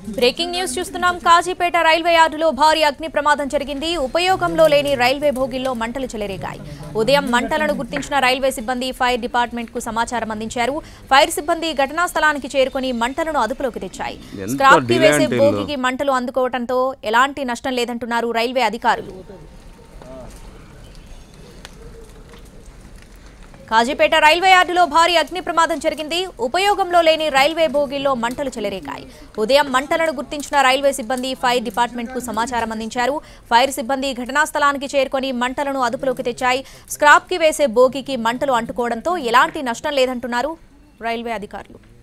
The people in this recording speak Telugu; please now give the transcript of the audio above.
బ్రేకింగ్ న్యూస్ చూస్తున్నాం కాజీపేట రైల్వే యార్డులో భారీ అగ్ని ప్రమాదం జరిగింది ఉపయోగంలో లేని రైల్వే భోగిల్లో మంటలు చెలరేగాయి ఉదయం మంటలను గుర్తించిన రైల్వే సిబ్బంది ఫైర్ డిపార్ట్మెంట్ కు సమాచారం అందించారు ఫైర్ సిబ్బంది ఘటనా స్థలానికి చేరుకుని మంటలను అదుపులోకి తెచ్చాయి ఎంత స్క్రాప్ కి delay వేసే అంటే ఇల్లు. భోగికి మంటలు అందుకోవడంతో ఎలాంటి నష్టం లేదంటున్నారు రైల్వే అధికారులు కాజీపేట రైల్వే యార్డులో భారీ అగ్ని ప్రమాదం జరిగింది ఉపయోగంలో లేని రైల్వే బోగిల్లో మంటలు చెలరేగాయి ఉదయం మంటలను గుర్తించిన రైల్వే సిబ్బంది ఫైర్ డిపార్ట్మెంట్ కు సమాచారం అందించారు ఫైర్ సిబ్బంది ఘటనా స్థలానికి చేరుకొని మంటలను అదుపులోకి తెచ్చాయి స్క్రాప్ కి వేసే బోగికి మంటలు అంటుకోవడంతో ఎలాంటి నష్టం లేదంటున్నారు రైల్వే అధికారులు